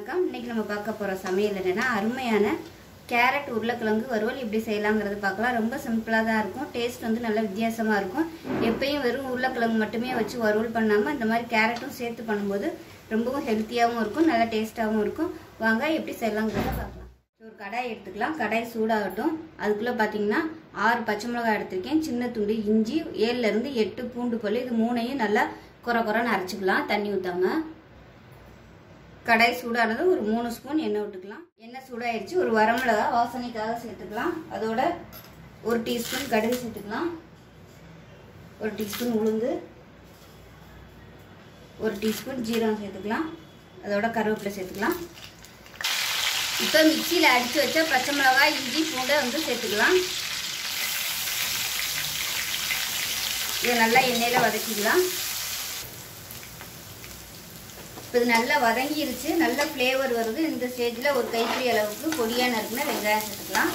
வணக்கம் இன்னைக்கு நம்ம பார்க்க போகிற சமையல் என்னன்னா அருமையான கேரட் உருளைக்கிழங்கு வறுவல் எப்படி செய்யலாங்கிறது பார்க்கலாம் ரொம்ப சிம்பிளாக தான் இருக்கும் டேஸ்ட் வந்து நல்லா வித்தியாசமாக இருக்கும் எப்பயும் வெறும் உருளைக்கிழங்கு மட்டுமே வச்சு வறுவல் பண்ணாமல் இந்த மாதிரி கேரட்டும் சேர்த்து பண்ணும்போது ரொம்பவும் ஹெல்த்தியாகவும் இருக்கும் நல்லா டேஸ்ட்டாகவும் இருக்கும் வாங்க எப்படி செய்யலாங்கிறத பார்க்கலாம் ஒரு கடாய் எடுத்துக்கலாம் கடாய் சூடாகட்டும் அதுக்குள்ளே பார்த்தீங்கன்னா ஆறு பச்சை மிளகாய் எடுத்திருக்கேன் சின்ன துண்டு இஞ்சி ஏழுலேருந்து எட்டு பூண்டு பல் இது மூணையும் நல்லா குறை குறைன்னு அரைச்சிக்கலாம் தண்ணி ஊற்றாம கடாய் சூடானது ஒரு மூணு ஸ்பூன் எண்ணெய் விட்டுக்கலாம் எண்ணெய் சூடாயிருச்சு ஒரு வரமிளகா வாசனைக்காக சேர்த்துக்கலாம் அதோட ஒரு டீஸ்பூன் கடுகு சேர்த்துக்கலாம் ஒரு டீஸ்பூன் உளுந்து ஒரு டீஸ்பூன் ஜீரகம் சேர்த்துக்கலாம் அதோட கருவேப்பிலை சேர்த்துக்கலாம் இப்போ மிக்சியில் அடித்து வச்ச பச்சை மிளகாய் இஞ்சி பூண்டை வந்து சேர்த்துக்கலாம் இதை நல்லா எண்ணெயில் வதக்கிக்கலாம் இப்போ இது நல்லா வதங்கிருச்சு நல்ல ஃப்ளேவர் வருது இந்த ஸ்டேஜில் ஒரு கைப்பிடி அளவுக்கு பொடியாக நறுக்குன வெங்காயம் சேர்த்துக்கலாம்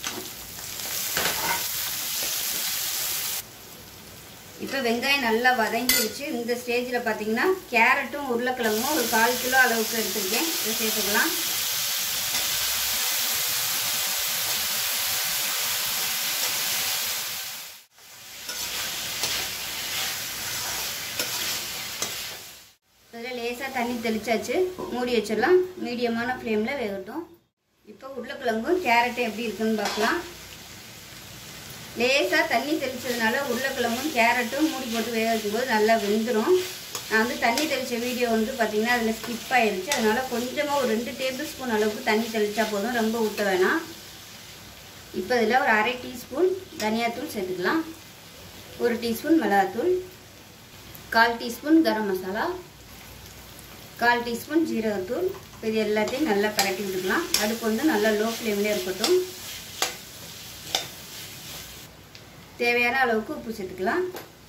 இப்போ வெங்காயம் நல்லா வதங்கிருச்சு இந்த ஸ்டேஜில் பார்த்தீங்கன்னா கேரட்டும் உருளைக்கிழங்கும் ஒரு கால் கிலோ அளவுக்கு எடுத்துருக்கேன் இதை சேர்த்துக்கலாம் இதில் லேசாக தண்ணி தெளிச்சாச்சு மூடி வச்சிடலாம் மீடியமான ஃப்ளேமில் வேகட்டும் இப்போ உருளைக்கிழங்கும் கேரட்டும் எப்படி இருக்குன்னு பார்க்கலாம் லேசாக தண்ணி தெளிச்சதுனால உருளைக்கிழங்கும் கேரட்டும் மூடி போட்டு வேக வைக்கும்போது நல்லா வெந்துடும் நான் வந்து தண்ணி தெளித்த வீடியோ வந்து பார்த்திங்கன்னா அதில் ஸ்கிப் ஆயிடுச்சு அதனால் கொஞ்சமாக ஒரு ரெண்டு டேபிள் ஸ்பூன் அளவுக்கு தண்ணி தெளித்தா போதும் ரொம்ப ஊற்ற வேணாம் இப்போ இதில் ஒரு அரை டீஸ்பூன் தனியாத்தூள் சேர்த்துக்கலாம் ஒரு டீஸ்பூன் மிளகாத்தூள் கால் டீஸ்பூன் கரம் மசாலா கால் டீஸ்பூன் ஜீரகத்தூள் இது எல்லாத்தையும் நல்லா பரட்டி விட்டுக்கலாம் அடுப்பு வந்து நல்லா லோ ஃப்ளேம்லேயே இருக்கட்டும் தேவையான அளவுக்கு உப்பு சேர்த்துக்கலாம்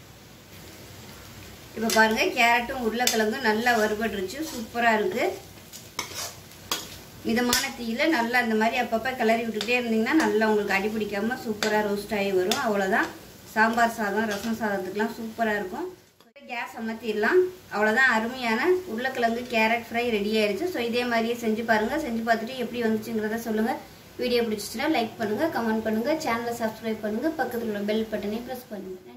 இப்போ பாருங்கள் கேரட்டும் உருளைக்கிழங்கும் நல்லா வறுபட்டுருச்சு சூப்பராக இருக்குது மிதமான தீயில் நல்லா இந்த மாதிரி அப்பப்போ கிளறி விட்டுக்கிட்டே இருந்தீங்கன்னா நல்லா உங்களுக்கு அடி பிடிக்காமல் சூப்பராக ரோஸ்ட் ஆகி வரும் அவ்வளோதான் சாம்பார் சாதம் ரசம் சாதத்துக்கெலாம் சூப்பராக இருக்கும் கேஸ் அமர்த்திடலாம் அவ்வளோதான் அருமையான உருளைக்கிழங்கு கேரட் ஃப்ரை ரெடி ஆயிடுச்சு ஸோ இதே மாதிரியே செஞ்சு பாருங்கள் செஞ்சு பார்த்துட்டு எப்படி வந்துச்சுங்கிறத சொல்லுங்கள் வீடியோ பிடிச்சிச்சுன்னா லைக் பண்ணுங்கள் கமெண்ட் பண்ணுங்கள் சேனலை சப்ஸ்கிரைப் பண்ணுங்கள் பக்கத்தில் உள்ள பெல் பட்டனை ப்ரெஸ் பண்ணுங்கள்